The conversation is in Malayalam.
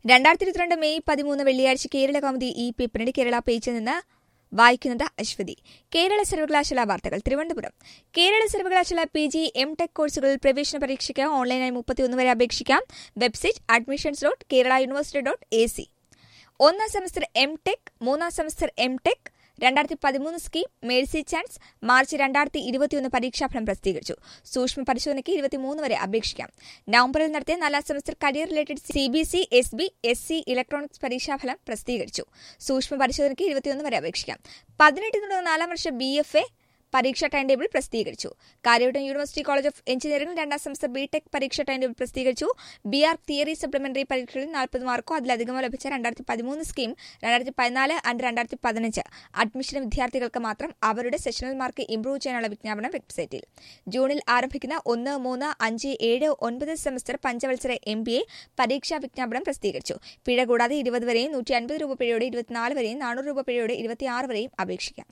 രണ്ടായിരത്തി ഇരുപത്തിരണ്ട് മെയ് പതിമൂന്ന് വെള്ളിയാഴ്ച കേരള കൗമുദി ഈ പേപ്പറിന്റെ കേരള പേജിൽ നിന്ന് വായിക്കുന്നത് അശ്വതി കേരള സർവകലാശാല വാർത്തകൾ തിരുവനന്തപുരം കേരള സർവകലാശാല പി ജി എം ടെക് കോഴ്സുകളിൽ പ്രവേശന പരീക്ഷയ്ക്ക് ഓൺലൈനായി മുപ്പത്തിയൊന്ന് വരെ അപേക്ഷിക്കാം website admissions dot Kerala university dot A C ഒന്നാം സെമസ്റ്റർ എം ടെക് മൂന്നാം സെമസ്റ്റർ എം ടെക് രണ്ടായിരത്തി പതിമൂന്ന് സ്കീം മേഴ്സി ചാൻസ് മാർച്ച് രണ്ടായിരത്തി ഇരുപത്തിയൊന്ന് പരീക്ഷാഫലം പ്രസിദ്ധീകരിച്ചു സൂക്ഷ്മ പരിശോധനയ്ക്ക് ഇരുപത്തിമൂന്ന് വരെ അപേക്ഷിക്കാം നവംബറിൽ നടത്തിയ നാലാം semester career related C B C S B S C electronics പരീക്ഷാഫലം പ്രസിദ്ധീകരിച്ചു സൂക്ഷ്മ പരിശോധനയ്ക്ക് ഇരുപത്തിയൊന്ന് വരെ അപേക്ഷിക്കാം പതിനെട്ടിനുള്ള നാലാം വർഷ ബി എഫ് എ പരീക്ഷാ ടൈം ടേബിൾ പ്രസിദ്ധീകരിച്ചു Kariavattom university college of engineering രണ്ടാം സെമസ്റ്റർ ബി ടെക് പരീക്ഷാ ടൈം ടേബിൾ പ്രസിദ്ധീകരിച്ചു ബി ആർ തിയറി സപ്ലിമെന്ററി പരീക്ഷകളിൽ നാൽപ്പത് മാർക്കോ അതിലധികമോ ലഭിച്ച രണ്ടായിരത്തി പതിമൂന്ന് സ്കീം രണ്ടായിരത്തി പതിനാല് ആൻഡ് രണ്ടായിരത്തി പതിനഞ്ച് അഡ്മിഷൻ വിദ്യാർത്ഥികൾക്ക് മാത്രം അവരുടെ സെഷണൽ മാർക്ക് ഇംപ്രൂവ് ചെയ്യാനുള്ള വിജ്ഞാപനം വെബ്സൈറ്റിൽ ജൂണിൽ ആരംഭിക്കുന്ന ഒന്ന് മൂന്ന് അഞ്ച് ഏഴ് ഒൻപത് സെമസ്റ്റർ പഞ്ചവത്സര എം ബി എ പരീക്ഷാ വിജ്ഞാപനം പ്രസിദ്ധീകരിച്ചു പിഴ കൂടാതെ ഇരുപത് വരെയും നൂറ്റി അൻപത് രൂപ പിഴയോടെ ഇരുപത്തിനാല് വരെയും നാനൂറ് രൂപ പിഴയോടെ ഇരുപത്തിയാറ് വരെയും അപേക്ഷിക്കാം